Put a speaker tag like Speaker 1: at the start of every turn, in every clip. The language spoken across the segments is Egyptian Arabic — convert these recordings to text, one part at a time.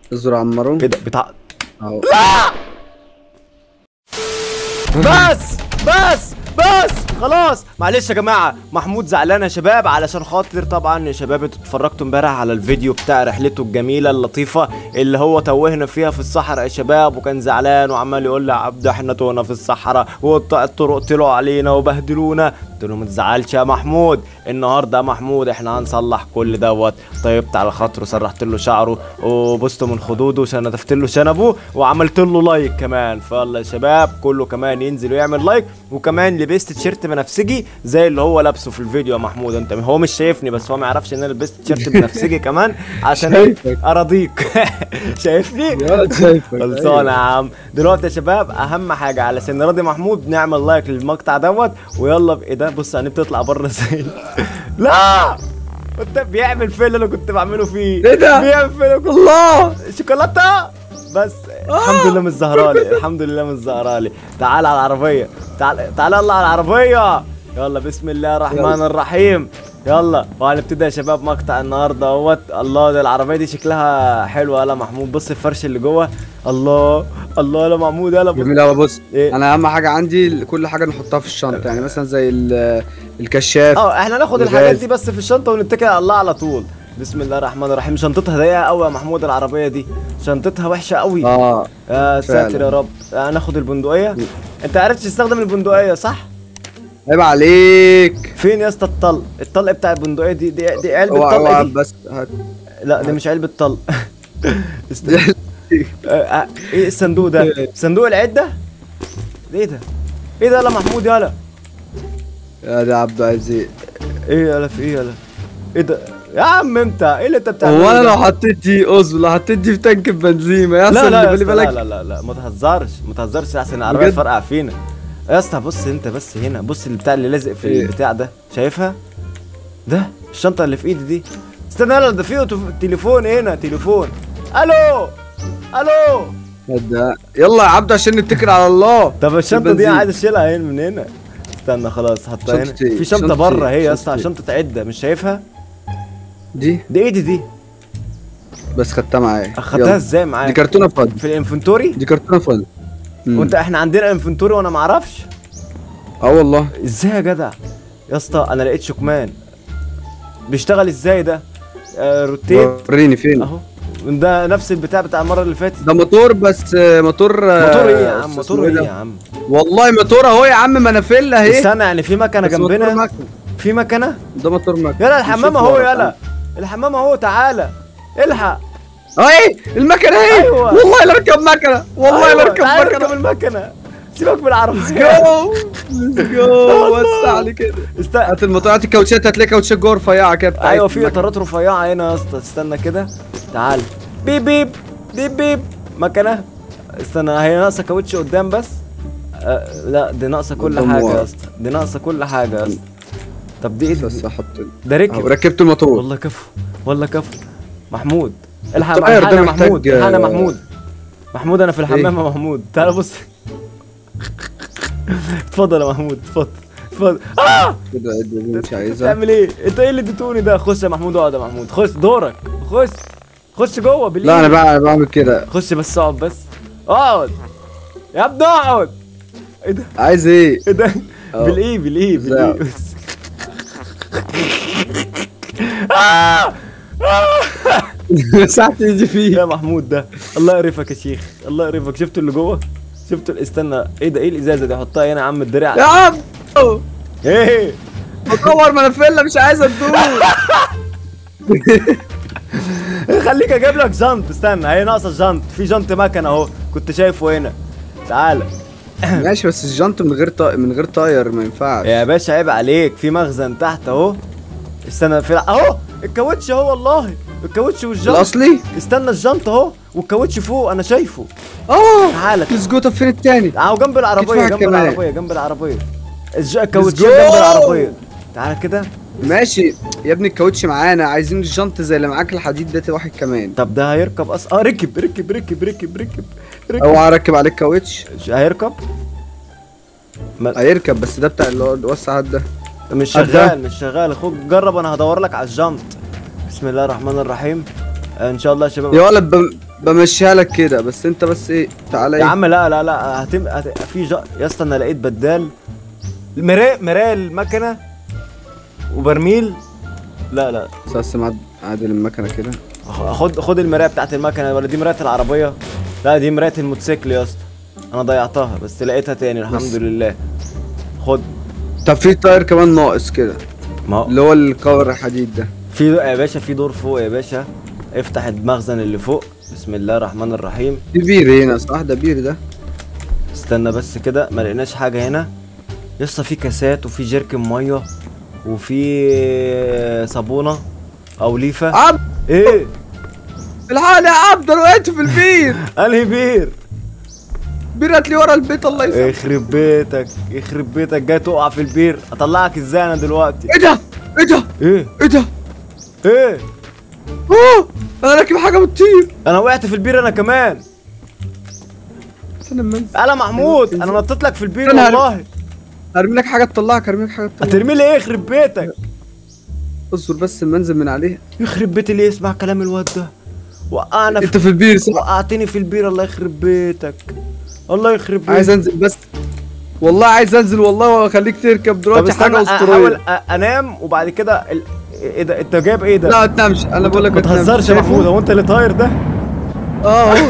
Speaker 1: الزر عمرو
Speaker 2: ايه ده بتاع
Speaker 1: اهو
Speaker 2: بس بس بس خلاص معلش يا جماعه محمود زعلان يا شباب علشان خاطر طبعا يا شباب انتوا اتفرجتوا امبارح على الفيديو بتاع رحلته الجميله اللطيفه اللي هو توهنا فيها في الصحراء يا شباب وكان زعلان وعمال يقول لي يا عبد احنا توهنا في الصحراء والطرق طلعوا علينا وبهدلونا قلت له ما تزعلش يا محمود النهارده يا محمود احنا هنصلح كل دوت طيبت على خاطره سرحت له شعره وبصت من خدوده وشنتفت له شنبه وعملت له لايك كمان فيلا يا شباب كله كمان ينزل ويعمل لايك وكمان لبست تيشيرت بنفسجي زي اللي هو لابسه في الفيديو يا محمود انت هو مش شايفني بس هو ما يعرفش ان انا لبست تيشيرت بنفسجي كمان عشان
Speaker 1: شايفك.
Speaker 2: اراضيك شايفني
Speaker 1: يا شايفك
Speaker 2: خلصانه يا عم دلوقتي يا شباب اهم حاجه علشان نراضي محمود نعمل لايك للمقطع دوت ويلا بايه ده بص يعني بتطلع بره ازاي لا انت بيعمل فين اللي انا كنت بعمله فيه
Speaker 1: ايه ده؟
Speaker 2: بيعمل فين اللي كنت
Speaker 1: الله
Speaker 2: شوكولاته بس الحمد لله مش زهرالي الحمد لله مش زهرالي تعال على العربيه تعال تعال يلا على العربيه يلا بسم الله الرحمن
Speaker 1: يلا.
Speaker 2: الرحيم يلا وهنبتدي يا شباب مقطع النهارده اهوت الله ده العربيه دي شكلها حلوه يلا محمود بص الفرش اللي جوه الله الله يلا محمود يلا بص
Speaker 1: جميل قوي بص
Speaker 2: إيه؟
Speaker 1: انا اهم حاجه عندي كل حاجه نحطها في الشنطه يعني مثلا زي ال- الكشاف
Speaker 2: اه احنا ناخد
Speaker 1: الغاز.
Speaker 2: الحاجات دي بس في الشنطه ونتكل على الله على طول بسم الله الرحمن الرحيم شنطتها ضيقه قوي يا محمود العربيه دي شنطتها وحشه قوي
Speaker 1: اه
Speaker 2: يا ساتر
Speaker 1: فعلا.
Speaker 2: يا رب هناخد البندقيه انت عرفت تستخدم البندقيه صح
Speaker 1: عيب عليك
Speaker 2: فين يا اسطى الطلق الطلق بتاع البندقيه دي دي, دي علبه
Speaker 1: اوعى
Speaker 2: طلق
Speaker 1: اوعى
Speaker 2: دي
Speaker 1: بس هات
Speaker 2: لا دي مش علبه طلق استنى. آه، آه، ايه الصندوق ده صندوق العده ايه ده ايه ده يلا محمود يلا
Speaker 1: يا ده عبد العزيز
Speaker 2: ايه يلا في ايه يلا ايه ده يا عم انت ايه اللي انت بتعمله
Speaker 1: هو انا
Speaker 2: ده؟
Speaker 1: لو حطيت دي اصبر لو حطيت دي في تانك بنزين ما
Speaker 2: لا
Speaker 1: يحصل
Speaker 2: لا يا
Speaker 1: اللي بالي
Speaker 2: اسطى، لا
Speaker 1: بالك
Speaker 2: لا لا لا ما تهزرش ما تهزرش احسن العربيه
Speaker 1: بجد؟
Speaker 2: تفرقع فينا يا اسطى بص انت بس هنا بص البتاع اللي لازق في
Speaker 1: ايه؟
Speaker 2: البتاع ده شايفها ده الشنطه اللي في ايدي دي استنى يلا ده في أوتو- تليفون هنا تليفون الو الو
Speaker 1: ده يلا يا عبد عشان نتكل على الله
Speaker 2: طب الشنطه دي
Speaker 1: البنزين.
Speaker 2: عايز اشيلها هنا من هنا استنى خلاص حطها هنا
Speaker 1: شنطة ايه؟
Speaker 2: في شنطه
Speaker 1: شنطة
Speaker 2: بره
Speaker 1: ايه؟
Speaker 2: هي يا
Speaker 1: شنطة
Speaker 2: اسطى
Speaker 1: ايه؟
Speaker 2: شنطه عده مش شايفها
Speaker 1: دي
Speaker 2: دي ايدي دي
Speaker 1: بس خدتها معايا
Speaker 2: اخدتها
Speaker 1: يلا.
Speaker 2: ازاي
Speaker 1: دي
Speaker 2: معاك
Speaker 1: كرتونه فاضي
Speaker 2: في الانفنتوري
Speaker 1: دي كرتونه فاضي مم.
Speaker 2: وانت احنا عندنا انفنتوري وانا ما اعرفش
Speaker 1: اه والله
Speaker 2: ازاي يا جدع يا اسطى انا لقيت شكمان بيشتغل ازاي ده آه روتيت
Speaker 1: وريني فين
Speaker 2: اهو ده نفس البتاع بتاع المره اللي فاتت
Speaker 1: ده موتور بس آه، موتور آه،
Speaker 2: موتور ايه يا عم
Speaker 1: اسمه
Speaker 2: موتور
Speaker 1: ايه
Speaker 2: ايه
Speaker 1: ده؟
Speaker 2: يا عم
Speaker 1: والله موتور اهو يا عم منافيلا اهي
Speaker 2: استنى يعني في مكنه
Speaker 1: بس موتور
Speaker 2: جنبنا
Speaker 1: مكنة.
Speaker 2: في مكنه
Speaker 1: ده موتور مكنه
Speaker 2: يلا الحمام
Speaker 1: نشوف
Speaker 2: اهو
Speaker 1: ورا.
Speaker 2: يلا الحمام اهو تعالى الحق
Speaker 1: اهي المكنه اهي
Speaker 2: أيوة.
Speaker 1: والله لا اركب مكنه والله لا
Speaker 2: أيوة،
Speaker 1: اركب
Speaker 2: تعالى
Speaker 1: مكنه
Speaker 2: اركب المكنه سيبك من العربيه
Speaker 1: جو ليتس جو وسع علي كده
Speaker 2: است...
Speaker 1: هات الموتور هات الكاوتشات هتلاقي كاوتشات جوه رفيعه كده بتاعت
Speaker 2: ايوه في
Speaker 1: المكنة.
Speaker 2: اطارات رفيعه هنا يا اسطى استنى كده تعال بيب بيب بيب بيب مكنه استنى هي ناقصه كاوتش قدام بس أه لا دي ناقصه كل
Speaker 1: قدام
Speaker 2: حاجه
Speaker 1: ورا.
Speaker 2: يا اسطى دي ناقصه كل حاجه يا اسطى طب دي ايه
Speaker 1: بس
Speaker 2: دي؟
Speaker 1: احط
Speaker 2: ده
Speaker 1: أهو،
Speaker 2: ركب
Speaker 1: ركبت الموتور
Speaker 2: والله كفو والله كفو محمود الحق
Speaker 1: الطائر ده
Speaker 2: الحقنا
Speaker 1: محتاج-
Speaker 2: محمود الحقنا محمود محمود انا في الحمام
Speaker 1: إيه؟
Speaker 2: يا محمود تعال بص اتفضل يا محمود اتفضل اتفضل اه
Speaker 1: كده عد دي مش عايزها
Speaker 2: تعمل ايه انت ايه اللي اديتوني ده خش يا محمود اقعد يا محمود خش دورك خش خش جوه بالله
Speaker 1: لا انا بقى بعمل كده
Speaker 2: خش بس اقعد بس اقعد يا ابني اقعد ايه ده
Speaker 1: عايز ايه
Speaker 2: ايه ده
Speaker 1: أهو.
Speaker 2: بالايه بالايه بالايه
Speaker 1: ازاي؟
Speaker 2: بس آه!
Speaker 1: ساعتي يجي فيه
Speaker 2: يا محمود ده الله يقرفك يا شيخ الله يقرفك شفتوا اللي جوه شفتوا ال- استنى ايه ده ايه الازازه دي حطها هنا يا عم
Speaker 1: يا
Speaker 2: الدرع
Speaker 1: عم
Speaker 2: ايه
Speaker 1: بدور منافيلا مش عايز ادور
Speaker 2: خليك اجيب لك جنط استنى هي ناقصه جنط في جنط مكنه اهو كنت شايفه هنا تعالى
Speaker 1: ماشي بس الجنط من غير طا... من غير طاير ما ينفعش
Speaker 2: يا باشا عيب عليك في مخزن تحت اهو استنى في اهو الكاوتش اهو والله الكاوتش والجنط
Speaker 1: الاصلي
Speaker 2: استنى الجنط اهو والكاوتش فوق انا شايفه
Speaker 1: اه
Speaker 2: تعالى
Speaker 1: ليتس جو طب فين التاني
Speaker 2: اهو جنب العربيه
Speaker 1: كتفك
Speaker 2: جنب
Speaker 1: كمان.
Speaker 2: العربيه جنب العربيه الج- الكاوتش
Speaker 1: go.
Speaker 2: جنب العربيه تعالى كده
Speaker 1: ماشي يا ابني الكاوتش معانا عايزين الجنط زي اللي معاك الحديد ده واحد كمان
Speaker 2: طب ده هيركب اصلا اه ركب ركب ركب ركب ركب ركب
Speaker 1: اوعى اركب عليك كاوتش
Speaker 2: ش- هيركب ما
Speaker 1: هيركب بس ده بتاع اللي هو وسع ده
Speaker 2: مش
Speaker 1: هات ده.
Speaker 2: شغال مش شغال اخوك جرب انا هدور لك على الجنط بسم الله الرحمن الرحيم آه، ان شاء الله يا شباب
Speaker 1: يا ولد ب... بمشيها لك كده بس انت بس ايه تعالى
Speaker 2: يا
Speaker 1: ايه
Speaker 2: عم لا لا لا هتم هت... في ج... يا اسطى انا لقيت بدال مرايه مرايه المكنه وبرميل لا لا
Speaker 1: بس معد- عادل المكنه كده
Speaker 2: خد خد المرايه بتاعت المكنه ولا دي مرايه العربيه لا دي مرايه الموتوسيكل يا اسطى انا ضيعتها بس لقيتها تاني الحمد
Speaker 1: بس.
Speaker 2: لله خد
Speaker 1: طب في تاير كمان ناقص كده
Speaker 2: ما هو
Speaker 1: اللي هو الكور الحديد ده
Speaker 2: في يا باشا في دور فوق يا باشا افتح المخزن اللي فوق بسم الله الرحمن الرحيم
Speaker 1: في بير هنا صح ده بير ده
Speaker 2: استنى بس كده ما لقيناش حاجه هنا يسطا في كاسات وفي جيركن ميه وفي صابونه او ليفه
Speaker 1: عبد
Speaker 2: ايه
Speaker 1: الحال يا عبد انا وقعت في البير
Speaker 2: انهي بير
Speaker 1: بير هات لي ورا البيت الله يسامحك
Speaker 2: يخرب بيتك يخرب بيتك جاي تقع في البير اطلعك ازاي انا دلوقتي
Speaker 1: ايه ده ايه ده
Speaker 2: ايه
Speaker 1: ايه ده
Speaker 2: ايه
Speaker 1: اوه انا راكب حاجه بتطير
Speaker 2: انا وقعت في البير انا كمان
Speaker 1: استنى اما انزل
Speaker 2: انا محمود انا نطيت لك في البير
Speaker 1: أنا
Speaker 2: والله
Speaker 1: هرمي لك حاجه تطلعك هرمي لك حاجه تطلعك
Speaker 2: هترمي لي ايه يخرب بيتك
Speaker 1: اصبر بس اما انزل من عليها
Speaker 2: يخرب بيتي ليه اسمع كلام الواد ده وقعنا في
Speaker 1: انت في البير صح
Speaker 2: وقعتني في البير الله يخرب بيتك الله يخرب بيتك
Speaker 1: عايز انزل بس والله عايز انزل والله واخليك تركب
Speaker 2: طب
Speaker 1: دلوقتي
Speaker 2: استنى
Speaker 1: حاجه
Speaker 2: احاول
Speaker 1: اسطوريه
Speaker 2: أ- انام وبعد كده ال... ايه ده انت جايب ايه ده؟
Speaker 1: لا ما تنامش انا بقول لك
Speaker 2: ما تهزرش يا محمود هو انت اللي طاير ده؟
Speaker 1: اه اهو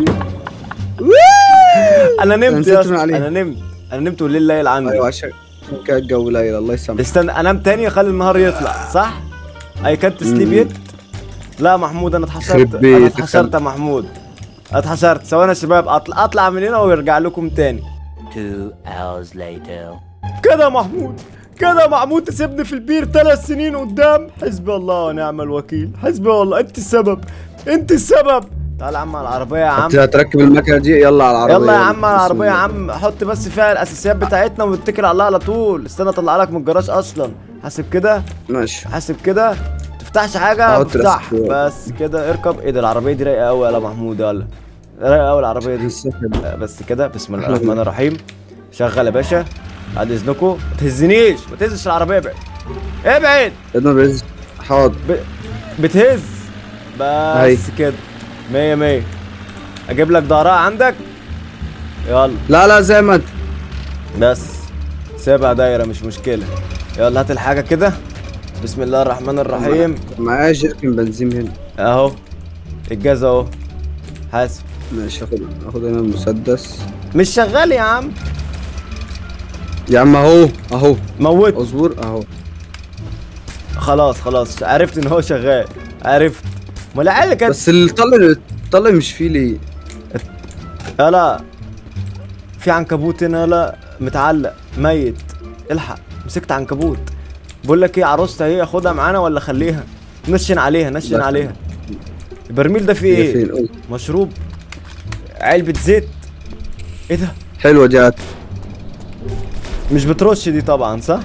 Speaker 2: انا نمت
Speaker 1: نزلت
Speaker 2: يا
Speaker 1: من
Speaker 2: اسطى
Speaker 1: عليه.
Speaker 2: انا نمت انا نمت والليل ليل عندي
Speaker 1: ايوه عشان عشان كده الجو ليل الله يسامحك
Speaker 2: استنى انام تاني اخلي النهار يطلع صح؟ اي كانت سليب
Speaker 1: مم.
Speaker 2: يت لا محمود انا اتحشرت
Speaker 1: يخرب
Speaker 2: انا
Speaker 1: بيتك.
Speaker 2: اتحشرت يا محمود اتحشرت ثواني يا شباب اطلع اطلع من هنا وارجع لكم تاني
Speaker 3: Two hours later.
Speaker 2: كده يا محمود كده يا محمود تسيبني في البير ثلاث سنين قدام حسبي الله ونعم الوكيل حسبي الله انت السبب انت السبب تعال يا عم على العربيه يا عم
Speaker 1: انت هتركب المكنه دي يلا على العربيه
Speaker 2: يلا يا عم على
Speaker 1: بسم
Speaker 2: العربيه يا
Speaker 1: الله.
Speaker 2: عم حط بس فيها الاساسيات بتاعتنا واتكل على الله على طول استنى اطلع لك من الجراج اصلا حاسب كده
Speaker 1: ماشي
Speaker 2: حاسب كده تفتحش حاجه
Speaker 1: احط
Speaker 2: افتح
Speaker 1: الأساسيات.
Speaker 2: بس كده اركب ايه ده العربيه دي رايقه قوي يا محمود يلا رايقه قوي العربيه دي آه، بس كده بسم الله الرحمن الرحيم شغل يا باشا بعد اذنكم ما تهزنيش ما تهزش العربيه ابعد ابعد
Speaker 1: ابن بيز حاضر
Speaker 2: ب... بتهز
Speaker 1: أي.
Speaker 2: بس كده مية مية اجيب لك ظهرها عندك يلا
Speaker 1: لا لا زي ما انت
Speaker 2: بس سيبها دايره مش مشكله يلا هات الحاجه كده بسم الله الرحمن الرحيم
Speaker 1: معايا جيركن بنزين هنا
Speaker 2: اهو الجاز اهو حاسب
Speaker 1: ماشي اخد اخد هنا المسدس
Speaker 2: مش شغال يا عم
Speaker 1: يا عم اهو اهو
Speaker 2: موت
Speaker 1: اصبر اهو
Speaker 2: خلاص خلاص عرفت ان هو شغال عرفت ما العيال اللي كانت
Speaker 1: بس الطلق الطلق مش فيه ليه
Speaker 2: لا في عنكبوت هنا لا متعلق ميت الحق مسكت عنكبوت بقول لك ايه عروستها ايه اخدها معانا ولا خليها نشن عليها نشن
Speaker 1: لا.
Speaker 2: عليها البرميل ده فيه
Speaker 1: هي
Speaker 2: ايه
Speaker 1: فين قول.
Speaker 2: مشروب علبة زيت ايه ده
Speaker 1: حلوه دي هات
Speaker 2: مش بترش دي طبعا صح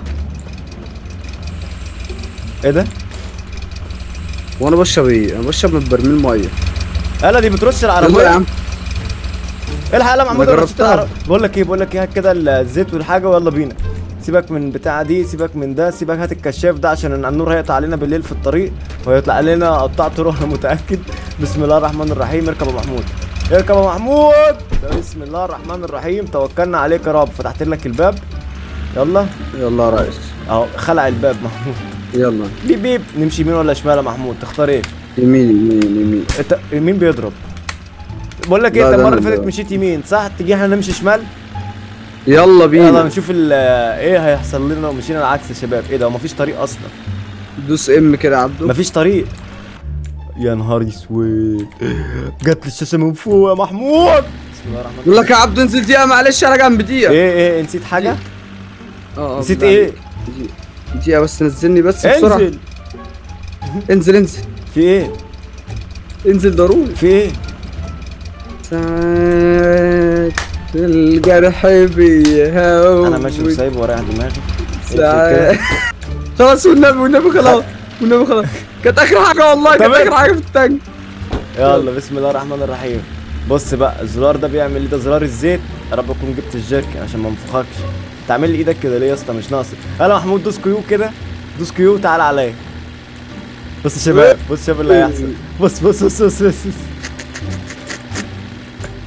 Speaker 2: ايه ده
Speaker 1: وانا بشرب ايه انا بشرب من برميل ميه
Speaker 2: لا دي بترش
Speaker 1: يلا يا
Speaker 2: العربية
Speaker 1: عم
Speaker 2: الحق لا محمود
Speaker 1: ما
Speaker 2: أنا رشيت
Speaker 1: جربتها.
Speaker 2: العربية. بقول لك ايه بقول لك ايه هات كده الزيت والحاجه ويلا بينا سيبك من بتاع دي سيبك من ده سيبك هات الكشاف ده عشان النور هيقطع علينا بالليل في الطريق وهيطلع علينا قطاع طرق انا متاكد بسم الله الرحمن الرحيم اركب يا محمود اركب يا محمود بسم الله الرحمن الرحيم توكلنا عليك يا رب فتحت لك الباب يلا
Speaker 1: يلا يا ريس
Speaker 2: اهو خلع الباب محمود
Speaker 1: يلا
Speaker 2: بيب بيب نمشي يمين ولا شمال يا محمود تختار ايه
Speaker 1: يمين يمين يمين
Speaker 2: انت مين بيضرب بقول لك ايه
Speaker 1: لا،
Speaker 2: انت
Speaker 1: ده
Speaker 2: المره
Speaker 1: أنا
Speaker 2: اللي فاتت
Speaker 1: اللي-
Speaker 2: مشيت يمين صح تيجي احنا نمشي شمال
Speaker 1: يلا
Speaker 2: يلا
Speaker 1: بينا
Speaker 2: نشوف ال- ايه هيحصل لنا لو مشينا العكس يا شباب ايه ده هو مفيش طريق اصلا
Speaker 1: دوس ام كده يا عبدو
Speaker 2: مفيش طريق يا نهار اسود جت لي الشاشه من فوق يا محمود بسم الله الرحمن
Speaker 1: بقول لك يا عبدو انزل دقيقه معلش انا جنب دقيقه
Speaker 2: ايه ايه نسيت حاجه
Speaker 1: اه آه،
Speaker 2: نسيت
Speaker 1: بالله
Speaker 2: ايه
Speaker 1: عليك. دقيقة- دقيقه بس نزلني بس بسرعه
Speaker 2: انزل
Speaker 1: انزل انزل
Speaker 2: في ايه
Speaker 1: انزل ضروري
Speaker 2: في ايه
Speaker 1: ساعات الجرح بيهون
Speaker 2: انا ماشي وسايب ورايح دماغي اقفل
Speaker 1: ساعات
Speaker 2: كده.
Speaker 1: خلاص والنبي والنبي خلاص والنبي خلاص كانت اخر حاجه والله كانت
Speaker 2: تمام.
Speaker 1: اخر حاجه في التانك
Speaker 2: يلا بسم الله الرحمن الرحيم بص بقى الزرار ده بيعمل ايه ده زرار الزيت يا رب اكون جبت الجيركن عشان ما انفخكش تعمل لي ايدك كده ليه يا اسطى مش ناقص يلا محمود دوس كيو كده دوس كيو تعال عليا بص يا شباب بص شوف اللي هيحصل بص بص بص بص, بص, بص.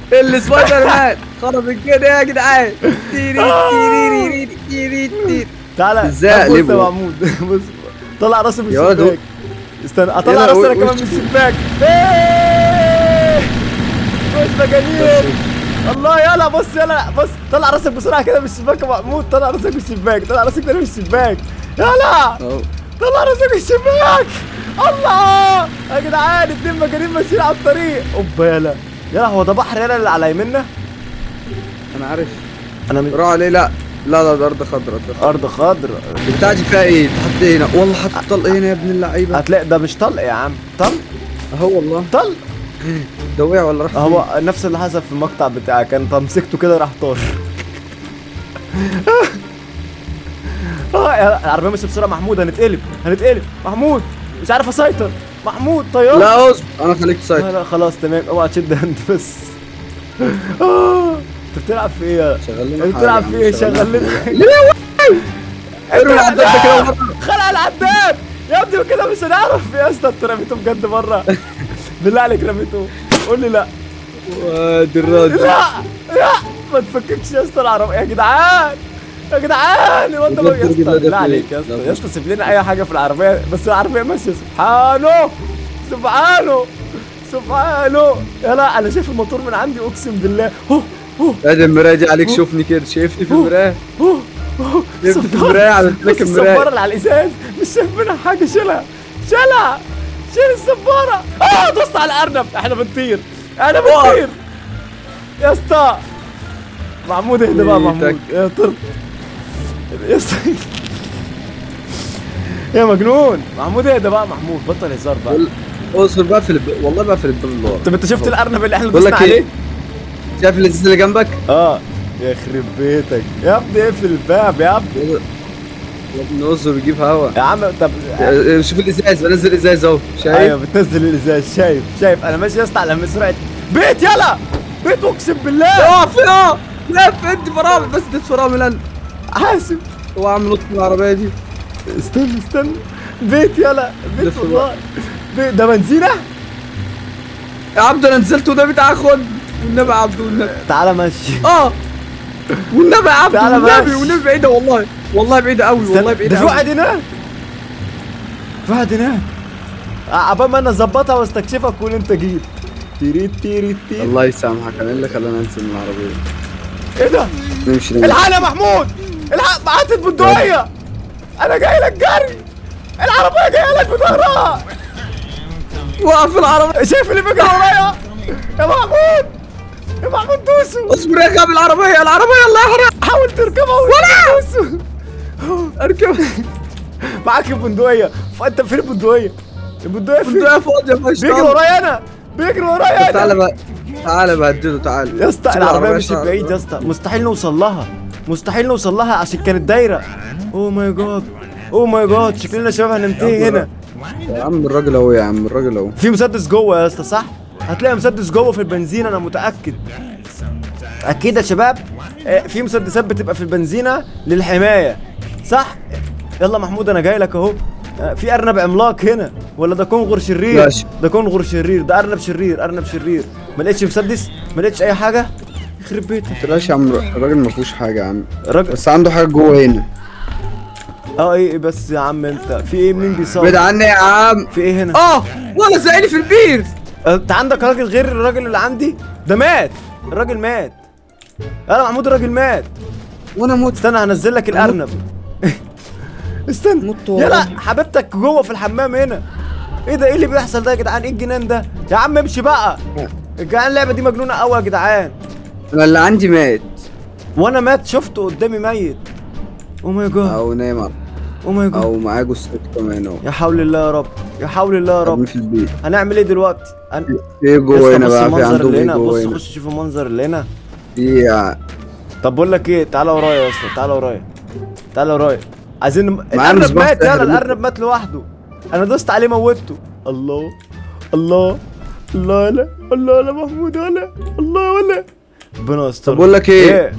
Speaker 1: السبايدر مان خرب كده يا جدعان تيري تيري تيري تيري تيري
Speaker 2: تعالى
Speaker 1: ازاي
Speaker 2: طب بص يا
Speaker 1: اقلبه؟
Speaker 2: محمود بص طلع راسي من
Speaker 1: يا ولد
Speaker 2: الشباك استنى اطلع
Speaker 1: يلا،
Speaker 2: راسي انا
Speaker 1: وش-
Speaker 2: كمان من الشباك إيه! بص مجانين الله يلا بص يلا بص طلع راسك بسرعه كده من الشباك يا محمود طلع راسك من الشباك طلع راسك تاني من الشباك يلا
Speaker 1: اهو
Speaker 2: طلع راسك من الشباك الله يا جدعان اتنين مجانين ماشيين على الطريق اوبا يلا يلا هو ده بحر يلا اللي على يمنا
Speaker 1: انا عارف
Speaker 2: انا من
Speaker 1: روح عليه لا لا لا ده ارض خضراء
Speaker 2: ارض خضراء
Speaker 1: البتاع دي فيها ايه؟ تحط ايه هنا؟ والله حاطط طلق هنا يا ابن اللعيبه
Speaker 2: هتلاقي ده مش طلق يا عم طلق
Speaker 1: اهو والله
Speaker 2: طلق
Speaker 1: ده وقع ولا راح فين؟
Speaker 2: هو نفس اللي حصل في المقطع بتاعك انت مسكته كده راح طار اه يا- العربيه ماشيه بسرعه محمود هنتقلب هنتقلب محمود مش عارف اسيطر محمود طيار
Speaker 1: لا اصبر انا خليك
Speaker 2: لا
Speaker 1: تسيطر
Speaker 2: لا خلاص تمام اوعى تشد هند بس آه، انت بتلعب في ايه يا-
Speaker 1: شغل لنا
Speaker 2: انت
Speaker 1: حاجة
Speaker 2: بتلعب
Speaker 1: يا
Speaker 2: في
Speaker 1: عم،
Speaker 2: ايه
Speaker 1: شغل
Speaker 2: شغل
Speaker 1: لنا
Speaker 2: لنا
Speaker 1: ارمي العداد ده كده مرة.
Speaker 2: خلع العداد يا ابني كده مش هنعرف يا اسطى انت رميته بجد مره بالله عليك رميته قول لي لا
Speaker 1: وادي الراجل
Speaker 2: لا لا ما تفككش يا اسطى العربية يا جدعان يا جدعان هو انت ما- يا اسطى بالله عليك يا اسطى يا اسطى سيب لنا اي حاجه في العربيه بس العربيه ماشيه سبحانه سبحانه سبحانه يا لا انا شايف الموتور من عندي اقسم بالله هو هو
Speaker 1: ادي المرايه دي عليك شوفني كده شايفني في المرايه
Speaker 2: هو هو
Speaker 1: شايفني في
Speaker 2: صبارة.
Speaker 1: المرايه عملت
Speaker 2: بص
Speaker 1: لك
Speaker 2: الصباره
Speaker 1: المرايه
Speaker 2: اللي على الازاز مش شايف منها حاجه شيلها شيلها شيل الصباره اه دوست على الارنب احنا بنطير احنا بنطير يا اسطى محمود اهدى بقى محمود
Speaker 1: ويتك.
Speaker 2: يا طرت يا اسطى يا مجنون محمود اهدى بقى محمود بطل هزار بقى
Speaker 1: اصبر بقى في الب... والله بقى في الباب اللي ورا
Speaker 2: طب انت شفت الارنب اللي احنا
Speaker 1: بقول
Speaker 2: دوسنا
Speaker 1: لك ايه
Speaker 2: عليه
Speaker 1: شايف الازاز اللي جنبك؟
Speaker 2: اه يخرب بيتك يا ابني اقفل الباب يا ابني
Speaker 1: يا ابني اصبر بيجيب هوا
Speaker 2: يا عم طب
Speaker 1: اه، شوف الازاز بنزل ازاز اهو شايف؟
Speaker 2: ايوه بتنزل الازاز شايف شايف انا ماشي يا اسطى على سرعه بيت يلا بيت اقسم بالله
Speaker 1: اه في اه لا في ادي فرامل بس اديت فرامل انا
Speaker 2: حاسب
Speaker 1: هو عامل نط من العربيه دي
Speaker 2: استنى استنى بيت يلا بيت
Speaker 1: لف
Speaker 2: والله بيت ده بنزينه
Speaker 1: يا عبد انا نزلت وده بتاع خد والنبي يا عبد والنبي
Speaker 2: تعالى ماشي
Speaker 1: اه والنبي يا عبد
Speaker 2: تعالى
Speaker 1: والنبي
Speaker 2: ماشي.
Speaker 1: والنبي بعيده والله والله بعيده قوي والله بعيده
Speaker 2: ده في
Speaker 1: قوي
Speaker 2: واحد هناك في واحد هناك عبال ما انا اظبطها واستكشفك وان انت جيت تيري تيري تيري
Speaker 1: الله يسامحك انا إيه اللي خلاني انزل من العربيه
Speaker 2: ايه ده
Speaker 1: نمشي نمشي
Speaker 2: الحق يا محمود الحق بعت البندقية انا جاي لك جري العربية جاية لك بظهرها
Speaker 1: وقف العربيه
Speaker 2: شايف اللي بيجري ورايا يا محمود يا محمود دوسوا
Speaker 1: اصبر يا غبي العربيه العربيه الله يحرق
Speaker 2: حاول تركبها ولا دوسوا
Speaker 1: اركب
Speaker 2: معاك البندقية فانت فين البندقية البندقية فين
Speaker 1: البندقية فاضيه ما فيهاش
Speaker 2: بيجري
Speaker 1: طعم.
Speaker 2: ورايا انا بيجري ورايا
Speaker 1: طب تعالى
Speaker 2: انا
Speaker 1: بقى تعالى بهدده تعالى
Speaker 2: يا اسطى
Speaker 1: سيب
Speaker 2: العربية مش
Speaker 1: تعالى.
Speaker 2: بعيد يا اسطى مستحيل نوصل لها مستحيل نوصل لها عشان كانت دايرة اوه ماي جاد اوه ماي جاد شكلنا يا شباب هننتهي هنا
Speaker 1: يا عم الراجل اهو يا عم الراجل اهو
Speaker 2: في مسدس جوه يا اسطى صح؟ هتلاقي مسدس جوه في البنزين انا متاكد اكيد يا شباب آه، في مسدسات بتبقى في البنزينه للحمايه صح؟ يلا محمود انا جاي لك اهو آه، في ارنب عملاق هنا ولا ده كونغر شرير
Speaker 1: ماشي.
Speaker 2: ده كونغر شرير ده ارنب شرير ارنب شرير ما لقيتش مسدس ما لقيتش اي حاجه يخرب بيتك
Speaker 1: تلاش يا عم الراجل ما فيهوش حاجه يا عم
Speaker 2: الراجل
Speaker 1: بس عنده حاجه جوه هنا
Speaker 2: اه ايه إيه بس يا عم انت في ايه مين
Speaker 1: بعيد
Speaker 2: بيصور
Speaker 1: عني يا عم
Speaker 2: في ايه هنا
Speaker 1: اه ولا زقني في البير
Speaker 2: آه، انت عندك راجل غير الراجل اللي عندي ده مات الراجل مات يلا محمود الراجل مات
Speaker 1: وانا موت
Speaker 2: استنى هنزل لك الارنب استنى
Speaker 1: نط وراه.
Speaker 2: يلا حبيبتك جوه في الحمام هنا ايه ده ايه اللي بيحصل ده يا جدعان ايه الجنان ده يا عم امشي بقى يا جدعان اللعبه دي مجنونه قوي يا جدعان
Speaker 1: انا اللي عندي مات
Speaker 2: وانا مات شفته قدامي ميت او ماي جاد
Speaker 1: او نايم على-
Speaker 2: او ماي جاد
Speaker 1: او معاه جثته كمان اهو
Speaker 2: يا حول الله يا رب يا حول الله يا
Speaker 1: مرمي
Speaker 2: رب
Speaker 1: في البيت
Speaker 2: هنعمل ايه دلوقتي هن...
Speaker 1: ايه جوه هنا
Speaker 2: بص
Speaker 1: بقى في
Speaker 2: المنظر
Speaker 1: عنده
Speaker 2: اللي
Speaker 1: ايه
Speaker 2: هنا
Speaker 1: جوه
Speaker 2: بص
Speaker 1: هنا
Speaker 2: خش شوف المنظر اللي هنا
Speaker 1: في يا-
Speaker 2: طب بقول لك ايه تعالى ورايا يا اسطى تعالى ورايا تعالى ورايا عايزين نم...
Speaker 1: معاه
Speaker 2: الارنب
Speaker 1: مصباح
Speaker 2: مات
Speaker 1: سحر
Speaker 2: يلا
Speaker 1: لسه.
Speaker 2: الارنب مات لوحده انا دوست عليه موتته الله الله الله لا الله لا محمود ولا الله ولا ربنا يستر
Speaker 1: طب بقول لك ايه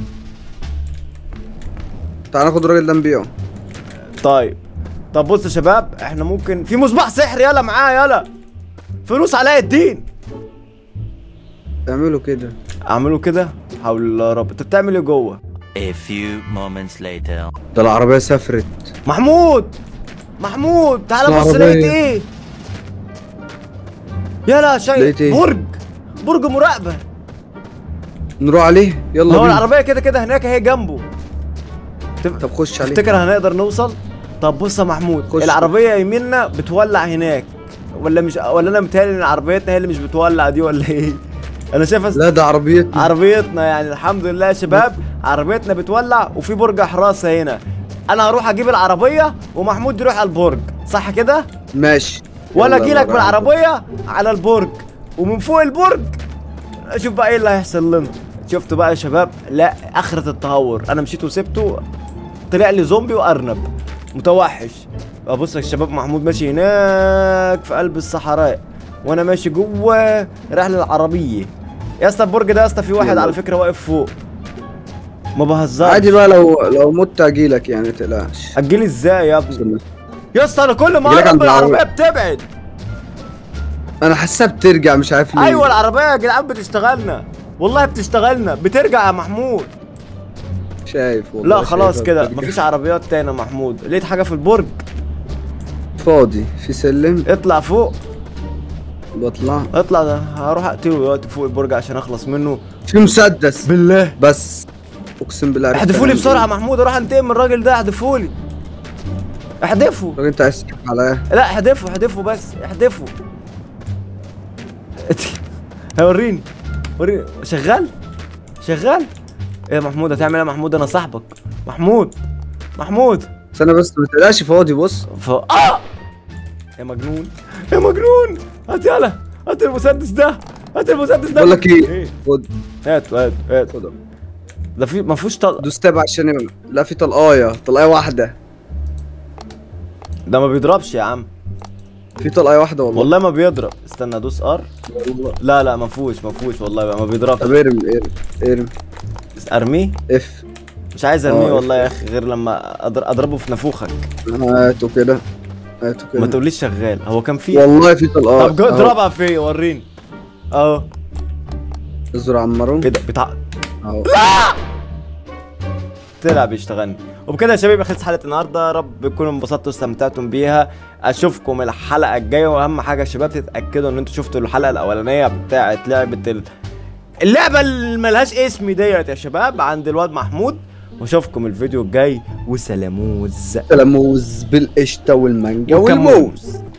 Speaker 1: تعال ناخد الراجل ده نبيعه
Speaker 2: طيب طب بص يا شباب احنا ممكن في مصباح سحر يلا معاه يلا فلوس علاء الدين
Speaker 1: اعملوا كده
Speaker 2: اعملوا كده حول الله يا رب انت بتعمل ايه جوه
Speaker 3: A few moments later.
Speaker 1: ده العربية سافرت
Speaker 2: محمود محمود تعالى بص
Speaker 1: العربية.
Speaker 2: لقيت ايه يلا شيء
Speaker 1: لقيت إيه؟
Speaker 2: برج برج مراقبه
Speaker 1: نروح عليه يلا
Speaker 2: هو
Speaker 1: بينا
Speaker 2: العربيه كده كده هناك اهي جنبه
Speaker 1: طب خش عليه
Speaker 2: تفتكر هنقدر نوصل طب بص يا محمود
Speaker 1: خش.
Speaker 2: العربيه يميننا بتولع هناك ولا مش ولا انا متهيألي ان عربيتنا هي اللي مش بتولع دي ولا ايه انا شايف أس-
Speaker 1: لا ده عربيتنا
Speaker 2: عربيتنا يعني الحمد لله يا شباب عربيتنا بتولع وفي برج حراسه هنا انا هروح اجيب العربيه ومحمود يروح على البرج صح كده
Speaker 1: ماشي
Speaker 2: ولا
Speaker 1: يلا
Speaker 2: اجي لك
Speaker 1: نروح عليه.
Speaker 2: بالعربيه على البرج ومن فوق البرج اشوف بقى ايه اللي هيحصل لنا شفتوا بقى يا شباب لا اخرة التهور انا مشيت وسبته طلع لي زومبي وارنب متوحش ابص يا شباب محمود ماشي هناك في قلب الصحراء وانا ماشي جوه رايح للعربيه يا اسطى البرج ده يا اسطى في واحد
Speaker 1: يلا.
Speaker 2: على فكره واقف فوق ما بهزرش
Speaker 1: عادي بقى لو لو مت اجيلك يعني ما تقلقش
Speaker 2: اجيلي ازاي يا ابني يا اسطى انا كل ما
Speaker 1: أجيلك
Speaker 2: اقرب
Speaker 1: عند العربية.
Speaker 2: العربيه بتبعد
Speaker 1: انا حاسسها بترجع مش عارف ليه
Speaker 2: ايوه العربيه يا جدعان بتشتغلنا والله بتشتغلنا بترجع يا محمود
Speaker 1: شايف والله
Speaker 2: لا خلاص
Speaker 1: شايفها
Speaker 2: كده
Speaker 1: بترجع.
Speaker 2: مفيش عربيات تاني يا محمود لقيت حاجه في البرج
Speaker 1: فاضي في سلم
Speaker 2: اطلع فوق
Speaker 1: بطلع
Speaker 2: اطلع ده هروح اقتله دلوقتي فوق البرج عشان اخلص منه
Speaker 1: في مسدس
Speaker 2: بالله
Speaker 1: بس اقسم بالله عرفت
Speaker 2: احدفوا لي
Speaker 1: أعمل
Speaker 2: بسرعه
Speaker 1: إيه.
Speaker 2: محمود اروح انتقم من الراجل ده احدفوا لي احدفوا
Speaker 1: طب انت عايز تضحك عليا
Speaker 2: لا احدفوا احدفوا بس احدفوا هوريني وريني شغال شغال ايه يا محمود هتعمل ايه يا محمود انا صاحبك محمود محمود
Speaker 1: استنى بس ما تقلقش فاضي بص
Speaker 2: ف... آه! يا مجنون يا مجنون هات يلا هات المسدس ده هات المسدس ده
Speaker 1: بقول لك ايه خد
Speaker 2: هات هات هات
Speaker 1: خد
Speaker 2: ده في ما فيهوش طلق
Speaker 1: دوس تاب عشان يبقى- لا في طلقايه طلقايه واحده
Speaker 2: ده ما بيضربش يا عم
Speaker 1: في طلقايه واحده والله
Speaker 2: والله ما بيضرب استنى ادوس ار
Speaker 1: والله.
Speaker 2: لا لا ما فيهوش ما فيهوش والله بقى ما بيضربش
Speaker 1: طب ارمي ارمي ارمي
Speaker 2: ارميه
Speaker 1: اف
Speaker 2: مش عايز ارميه
Speaker 1: آه،
Speaker 2: والله يا اخي غير لما أضر- اضربه في نافوخك
Speaker 1: هاتوا كده هاتوا
Speaker 2: ما
Speaker 1: كده
Speaker 2: تقوليش شغال هو كان فيه
Speaker 1: والله في طلقايه
Speaker 2: طب جو- اضربها فيا وريني اهو
Speaker 1: ازر عمرو
Speaker 2: ايه ده بتاع
Speaker 1: اهو
Speaker 2: طلع بيشتغلني وبكده يا شباب خلصت حلقه النهارده يا رب تكونوا انبسطتوا واستمتعتوا بيها اشوفكم الحلقه الجايه واهم حاجه يا شباب تتاكدوا ان انتوا شفتوا الحلقه الاولانيه بتاعه لعبه ال... اللعبه اللي ملهاش اسم ديت يا شباب عند الواد محمود واشوفكم الفيديو الجاي وسلاموز
Speaker 1: تلموز بالقشطه والمانجا
Speaker 2: وكمون.
Speaker 1: والموز